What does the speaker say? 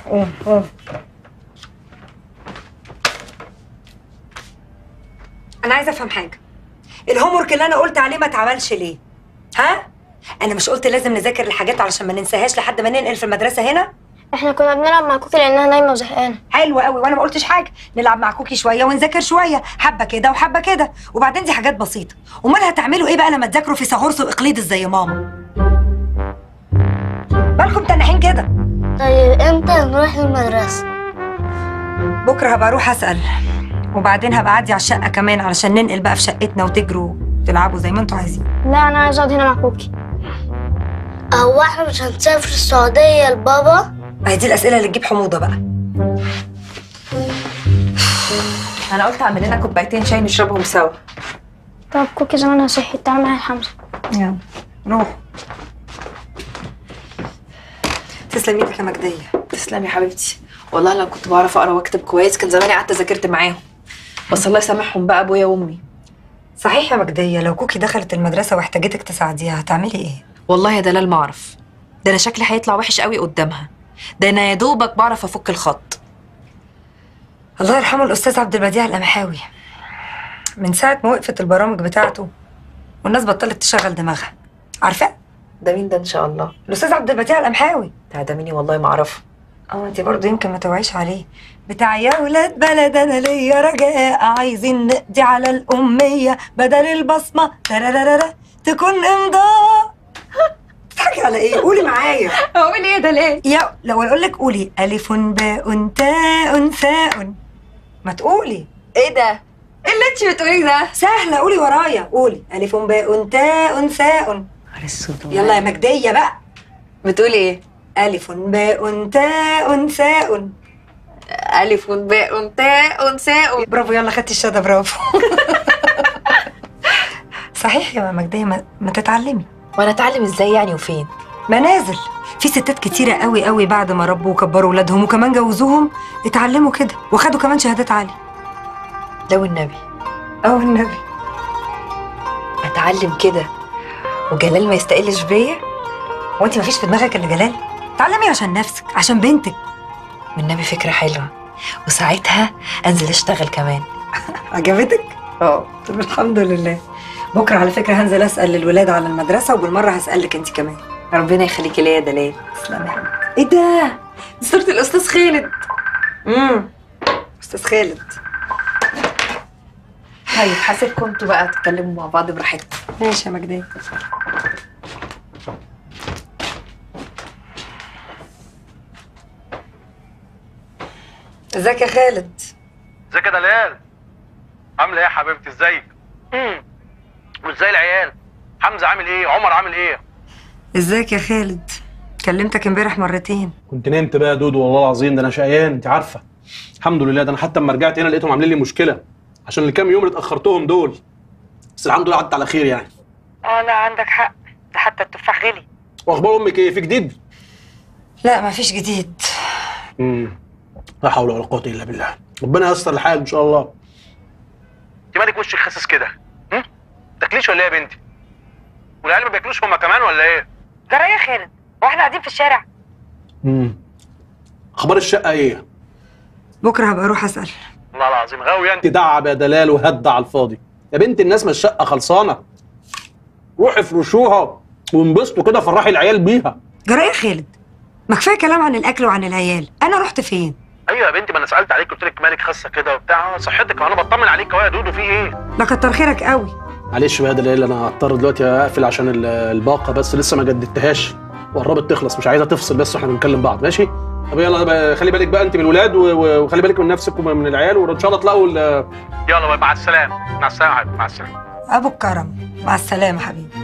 قوم قوم انا عايزه افهم حاجه الهوم ورك اللي انا قلت عليه ما اتعملش ليه ها انا مش قلت لازم نذاكر الحاجات علشان ما ننساهاش لحد ما ننقل في المدرسه هنا احنا كنا بنلعب مع كوكي لانها نايمه وزهقانه حلو قوي وانا ما قلتش حاجه نلعب مع كوكي شويه ونذاكر شويه حبه كده وحبه كده وبعدين دي حاجات بسيطه امال هتعملوا ايه بقى لما تذاكروا في سهورس واقليدس زي ماما بالكم تنحين كده طيب امتى نروح المدرسه بكره هبقى اروح اسال وبعدين هبقى اعدي على الشقه كمان علشان ننقل بقى في شقتنا وتجروا تلعبوا زي ما انتوا عايزين لا انا عايزه اقعد هنا مع كوكي هو احنا مش هنسافر السعوديه لبابا ما هي دي الاسئله اللي تجيب حموضه بقى انا قلت اعمل لنا كوبايتين شاي نشربهم سوا طب كوكي زمانها صحي تعال معايا حمزه يلا روح تسلمي ايدك يا مجديه تسلمي يا حبيبتي والله لو كنت بعرف اقرا واكتب كويس كان زماني قعدت ذاكرت معاهم بس الله يسامحهم بقى ابويا وامي صحيح يا مجديه لو كوكي دخلت المدرسه واحتاجتك تساعديها هتعملي ايه والله يا دلال ما اعرف ده انا شكلي هيطلع وحش قوي قدامها ده انا يا دوبك بعرف افك الخط الله يرحمه الاستاذ عبد البديع القمحاوي من ساعه ما وقفت البرامج بتاعته والناس بطلت تشغل دماغها عارفه ده مين ده ان شاء الله الاستاذ عبد البديع القمحاوي ده ده ميني والله ما اعرفه اه انت برضه يمكن ما توعيش عليه بتاع يا ولاد بلد انا ليا رجاء عايزين نقضي على الاميه بدل البصمه ترارارا تكون امضاء بتضحكي على ايه قولي معايا اقول ايه ده ليه يا لو اقول لك قولي الف باء تاء ثاء ما تقولي ايه ده ايه اللي انت بتقوليه ده سهله قولي ورايا قولي الف باء تاء ثاء على الصوت يلا يا مجديه بقى بتقولي ايه الف باء تاء ثاء الف باء تاء ساء برافو يلا خدتي الشهاده برافو صحيح يا مجديه ما, ما تتعلمي وانا اتعلم ازاي يعني وفين منازل في ستات كتيرة قوي قوي بعد ما ربوا وكبروا ولادهم وكمان جوزوهم اتعلموا كده واخدوا كمان شهادات عالية لو النبي اه النبي اتعلم كده وجلال ما يستقلش بيا وانت مفيش في دماغك الا جلال تعلمي عشان نفسك عشان بنتك والنبي فكره حلوه وساعتها انزل اشتغل كمان عجبتك؟ اه طب الحمد لله بكره على فكره هنزل اسال الولاد على المدرسه وبالمره هسالك انت كمان ربنا يخليكي ليا يا دلال تسلمي يا حبيبتي ايه ده دي صوره الاستاذ خالد امم استاذ خالد طيب حاسبكم انتوا بقى تتكلموا مع بعض براحتكم ماشي يا مجديه ازيك يا خالد ازيك يا دلال عامله ايه يا حبيبتي ازيك امم وازاي العيال حمزه عامل ايه عمر عامل ايه ازيك يا خالد كلمتك امبارح مرتين كنت نمت بقى يا دودو والله العظيم ده انا شقيان انت عارفه الحمد لله ده انا حتى اما رجعت هنا لقيتهم عاملين لي مشكله عشان الكام يوم اللي اتاخرتهم دول بس الحمد لله عدت على خير يعني اه لا عندك حق ده حتى التفاح غلي واخبار امك ايه في جديد لا مفيش جديد امم لا حول ولا قوه الا بالله ربنا ييسر الحال ان شاء الله انت مالك وشك خاسس كده هم تاكليش ولا ايه يا بنتي والعيال ما بياكلوش هما كمان ولا ايه جرى يا خالد هو احنا قاعدين في الشارع امم اخبار الشقه ايه بكره هبقى اروح اسال والله العظيم غاوي انت تدعب يا دلال وهد على الفاضي يا بنت الناس ما الشقه خلصانه روحي افرشوها وانبسطوا كده فرحي العيال بيها جرى يا خالد ما كفايه كلام عن الاكل وعن العيال انا رحت فين ايوه يا بنتي ما انا سالت عليك قلت لك مالك خاسه كده وبتاع صحتك انا بطمن عليك اهو يا دودو في ايه لا كتر خيرك قوي معلش بقى يا دلال انا هضطر دلوقتي اقفل عشان ال- الباقه بس لسه ما جددتهاش وقربت تخلص مش عايزه تفصل بس واحنا بنكلم بعض ماشي طب يلا بقى خلي بالك بقى انت من الولاد و- و- وخلي بالك من نفسك ومن العيال وان شاء الله تلاقوا ال- يلا بقى مع السلامه مع السلامه يا حبيبي مع السلامه ابو الكرم مع السلامه حبيبي